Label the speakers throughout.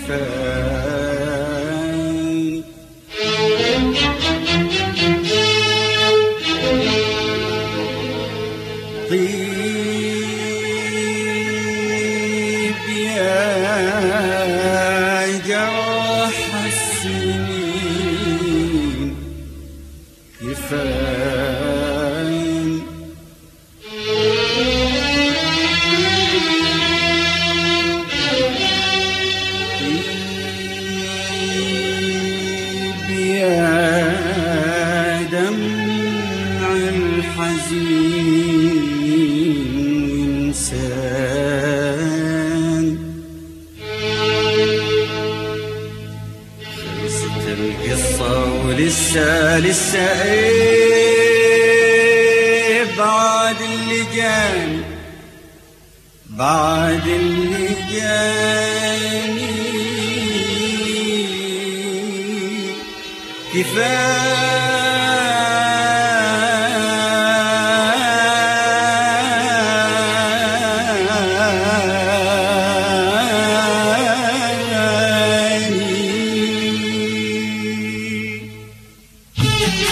Speaker 1: كفاني طيب يا جرح السنين كفاني طيب يا دمع الحزين إنسان خلصت القصة ولسه لسه ايه بعد اللي جاني بعد اللي جاني كفاية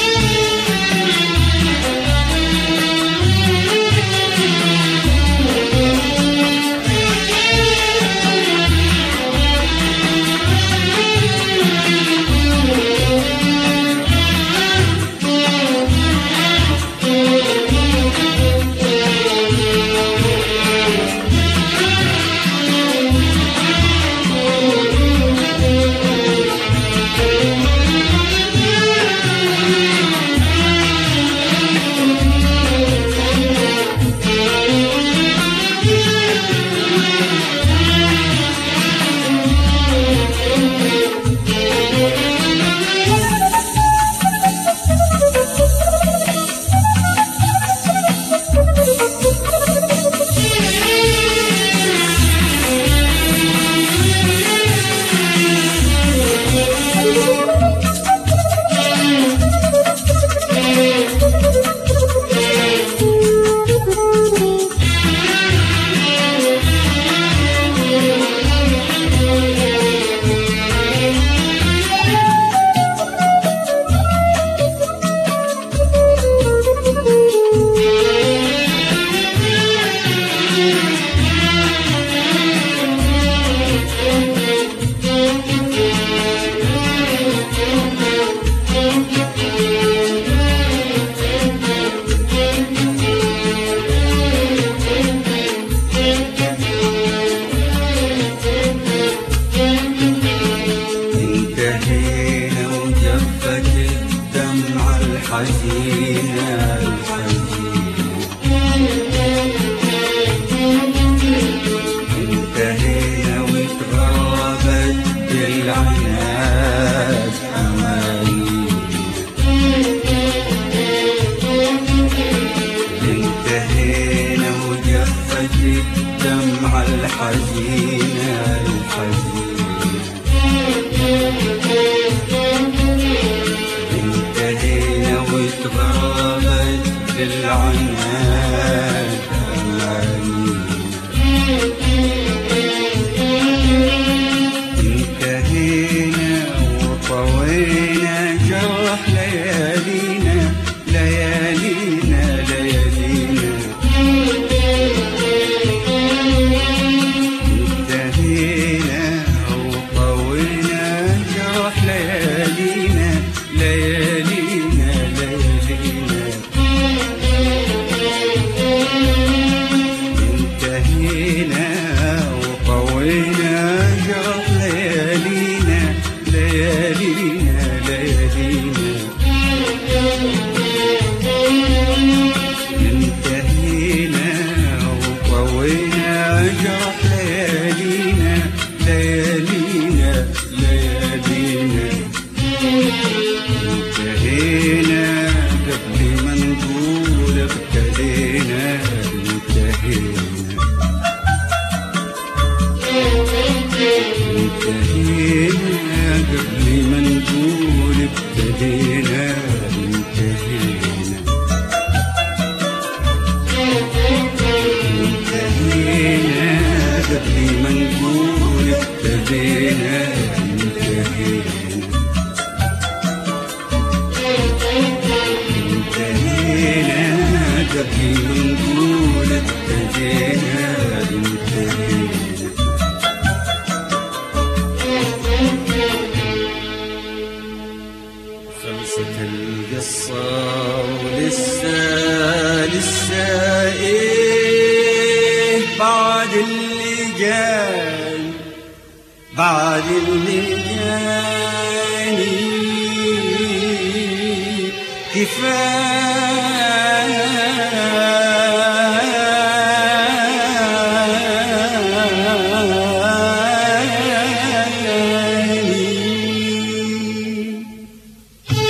Speaker 1: انتهينا وجفت الدمع الحزينة الحزينة انتهينا وتغابت بالعناد أمانينا انتهينا وجفت الدمع الحزينة الحزينة انتهينا وتغابت بالعناد أمانينا انتهينا وطوينا جرح ليالينا ليالينا ليالينا انتهينا وطوينا جرح ليالينا ليالينا ليالينا انتهينا وطوينا جرح ليالينا ليالينا ليالينا انتهينا وطوينا جرح ليالينا ليالينا ليالينا انتهينا قبل ما نقول ابتدينا انتهينا انتهينا قبل ما نقول ابتدينا انتهينا انتهينا قبل ما نقول ابتدينا انتهينا انتهينا انتهينا قبل ما نقول ابتدينا انتهينا خلصت القصة ولسه لسه ايه بعد اللي جاي بعد اللي جاني كفاية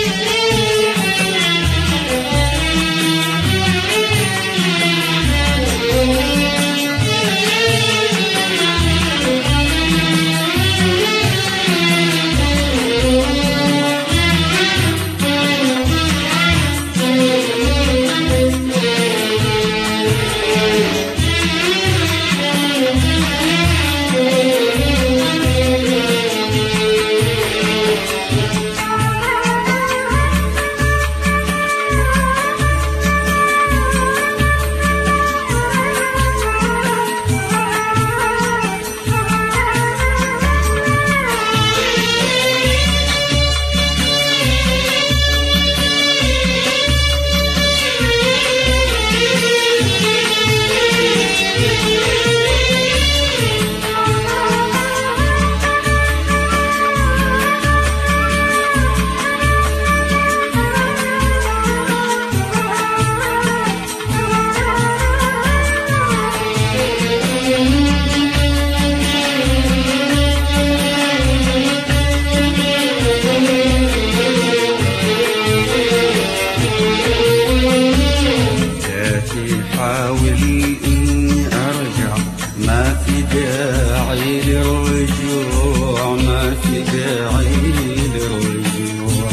Speaker 1: جاتي حاول اني ارجع ما في داعي للرجوع ما في داعي للرجوع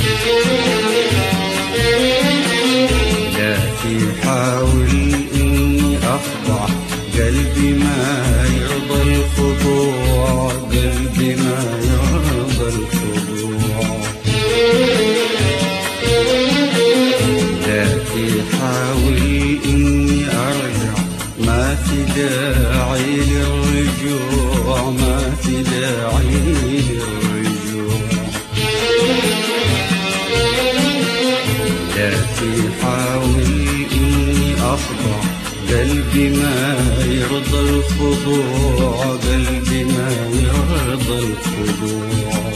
Speaker 1: جاتي حاول اني اخضع قلبي ما يرضى الخضوع قلبي ما يرضى الخضوع ذاتي حاول إني أرجع ما في داعي للرجوع ما في داعي للرجوع ذاتي حاول إني أخضع قلبي ما يرضى الخضوع قلبي ما يرضى الخضوع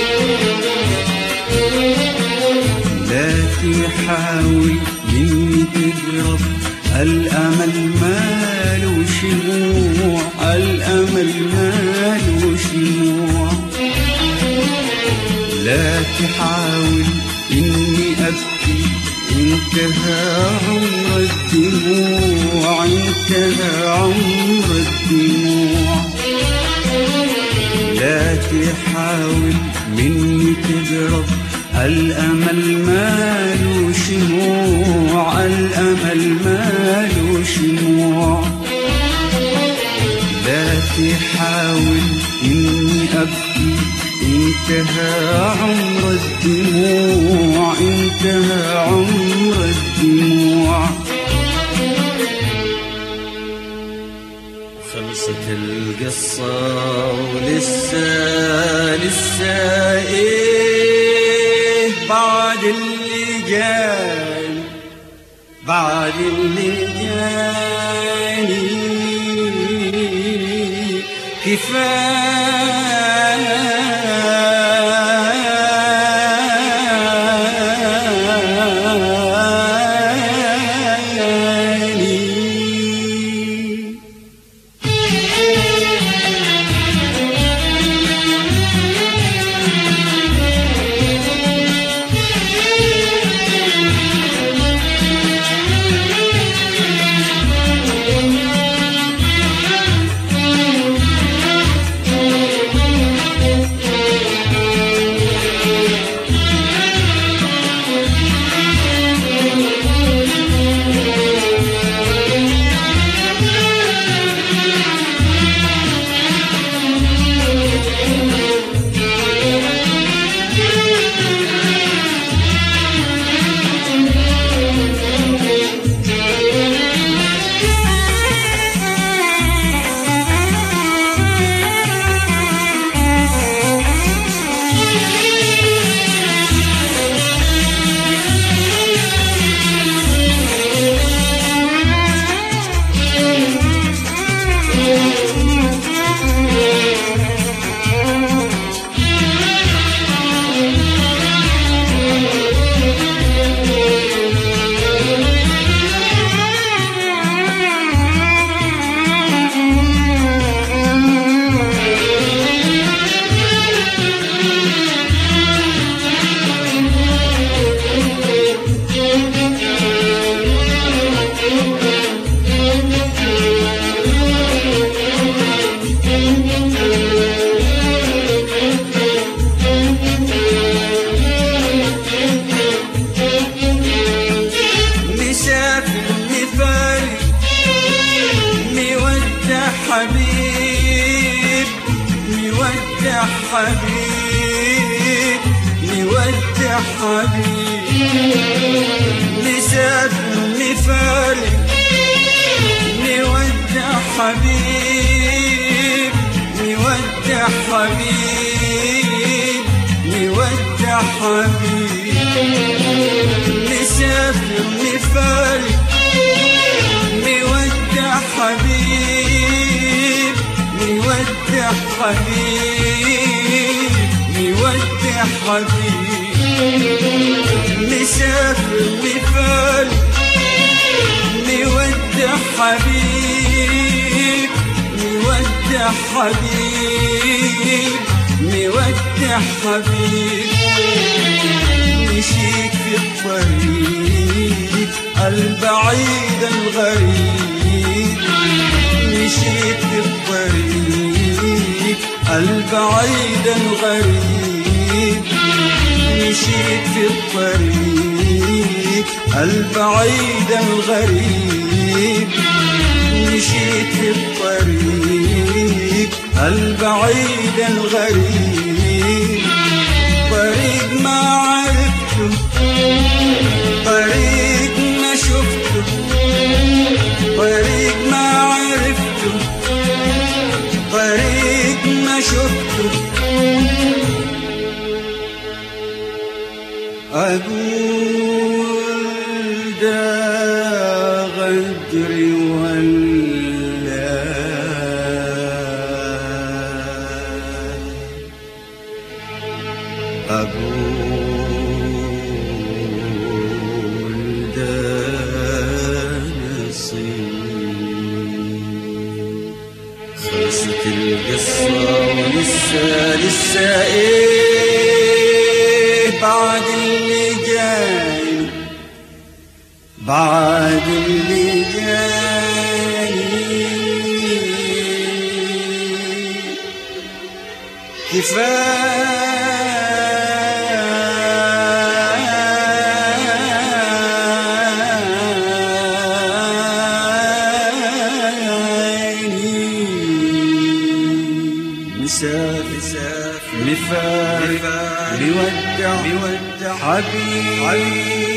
Speaker 1: لا تحاول مني تقرب الأمل ماله شموع الأمل ماله شموع لا تحاول إني أبكي انتهى عمر الدموع انتهى عمر الدموع لا تحاول مني تقرب الأمل ماله شموع الأمل ماله شموع لا تحاول إني أبكي انتهى عمر الدموع انتهى عمر الدموع خلصت القصة ولسه لسه ايه بعد اللي جاي بعد اللي جاني كفاية حبيب نودع حبيب نسافر نفارق نودع حبيب نودع حبيب نودع حبيب نسافر نفارق نودع حبيب نودع حبيب نودع حبيب نسافر نفارق نودع حبيب نودع حبيب نودع حبيب مشيت في الطريق البعيد الغريب مشيت في الطريق البعيد الغريب مشيت في الطريق البعيد الغريب مشيت في الطريق البعيد الغريب طريق ما عرفته طريق ما شفته طريق ما عرفته طريق ما شفته أقول ده غدر ولا أقول ده نصيب خلصت القصة ولسه لسه ايه بعد اللي جاي بعد اللي جاي كفاية مسافر مسافر مفارق بيودع بيودع حبيب